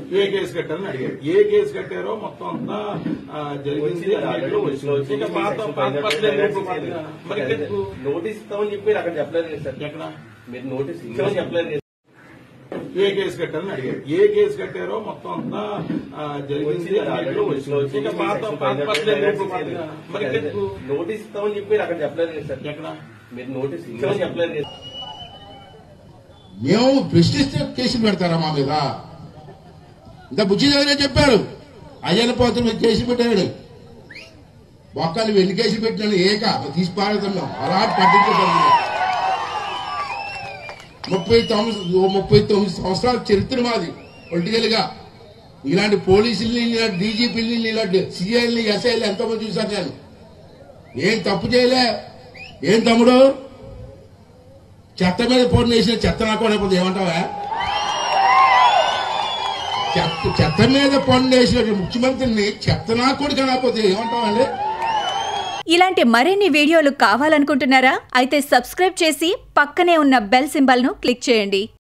ఏ case కట్టారని అడిగారు ఏ case కట్టారో మొత్తం అంతా ఆ, జరిగింది అన్నింటిలో వచ్చింది ఇక పాత పాత పద్ధతులు ఎందుకు పాత- మరి ఎందుకు? నోటీస్ ఇస్తామని చెప్పి అక్కడ చెప్పలేదు కదా సార్ ఎక్కడ మీరు నోటీస్ ఇచ్చామని చెప్పలేదు కదా ఏ కేసు కట్టారని అడిగారు ఏ కేసు కట్టారో మొత్తం అంతా ఆ, జరిగింది అన్నింటిలో వచ్చింది ఇక పాత పాత పద్ధతులు ఎందుకు పాత- మరి ఎందుకు? నోటీస్ ఇస్తామని చెప్పి అక్కడ చెప్పలేదు కదా సార్ ఎక్కడ మీరు నోటీస్ ఇచ్చామని చెప్పలేదు కదా మేము ప్రశ్నిస్తే కేసులు పెడతారా మా మీద ఇంత బుజ్జి దగ్గరే చెప్పారు అయ్యన్న పోతున్న మీద కేసు పెట్టాడు బొక్కలు ఎన్ని కేసులు పెట్టినాను ఏక తీసి పారేద్దాం మేము అలా పట్టించుకోవడం ముప్పై తొమ్మిది ఓ ముప్పై తొమ్మిది సంవత్సరాల చరిత్ర మాది పొలిటికల్ గా ఇలాంటి పోలీసుల్ని ఇలాంటి డీజీపీని ఇలాంటి సిఐల్ని ఎస్ఐల్ని ఎంతమంది చూశాను నేను ఏం తప్పు చేయలే ఏం తమ్ముడు చెత్త మీద పొన్ను వేసిన చెత్త నాకు లేకపోతే ఏమంటావా చెత్త చెత్త మీద పన్ను వేసిన ముఖ్యమంత్రిని చెత్త నాకు కూడా కాకపోతే ఏమంటావండి ఇలాంటి మరిన్ని వీడియోలు కావాలనుకుంటున్నారా అయితే సబ్స్క్రైబ్ చేసి పక్కనే ఉన్న బెల్ సింబల్ను క్లిక్ చేయండి